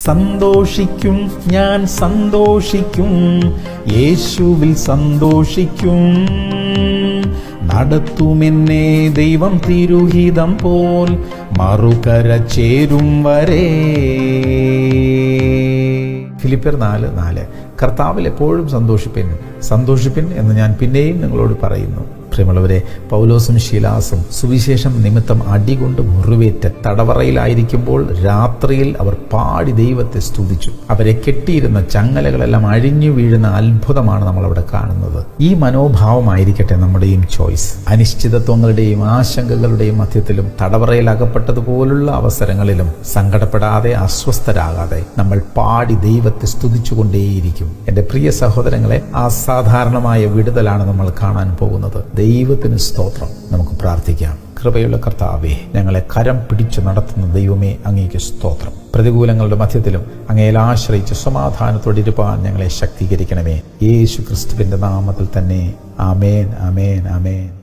സന്തോഷിക്കും ഞാൻ സന്തോഷിക്കും യേശുവിൽ സന്തോഷിക്കും നടത്തുമെന്നെ ദൈവം തിരുഹിതം പോൽ മറുകര ചേരും വരെ ഫിലിപ്പിയർ നാല് നാല് കർത്താവിൽ എപ്പോഴും സന്തോഷിപ്പിൻ സന്തോഷിപ്പിൻ എന്ന് ഞാൻ പിന്നെയും നിങ്ങളോട് പറയുന്നു പ്രിയമുള്ളവരെ പൗലോസും ശീലാസും സുവിശേഷം നിമിത്തം അടികൊണ്ട് മുറിവേറ്റ് തടവറയിലായിരിക്കുമ്പോൾ രാത്രിയിൽ അവർ പാടി ദൈവത്തെ സ്തുതിച്ചു അവരെ കെട്ടിയിരുന്ന ചങ്ങലകളെല്ലാം അഴിഞ്ഞു വീഴുന്ന അത്ഭുതമാണ് നമ്മൾ അവിടെ കാണുന്നത് ഈ മനോഭാവമായിരിക്കട്ടെ നമ്മുടെയും ചോയ്സ് അനിശ്ചിതത്വങ്ങളുടെയും ആശങ്കകളുടെയും മധ്യത്തിലും തടവറയിൽ അകപ്പെട്ടതുപോലുള്ള അവസരങ്ങളിലും സങ്കടപ്പെടാതെ അസ്വസ്ഥരാകാതെ നമ്മൾ പാടി ദൈവത്തെ സ്തുതിച്ചുകൊണ്ടേയിരിക്കും എൻ്റെ പ്രിയ സഹോദരങ്ങളെ അസാധാരണമായ വിടുതലാണ് നമ്മൾ കാണാൻ പോകുന്നത് ദൈവത്തിന് സ്തോത്രം നമുക്ക് പ്രാർത്ഥിക്കാം കൃപയുള്ള കർത്താവേ ഞങ്ങളെ കരം പിടിച്ചു നടത്തുന്ന ദൈവമേ അങ്ങേക്ക് സ്തോത്രം പ്രതികൂലങ്ങളുടെ മധ്യത്തിലും അങ്ങയിൽ ആശ്രയിച്ച് സമാധാനത്തോടെ ഇരുപ്പാൻ ഞങ്ങളെ ശക്തീകരിക്കണമേ യേശു ക്രിസ്തുവിന്റെ നാമത്തിൽ തന്നെ ആമേൻ ആമേൻ ആമേൻ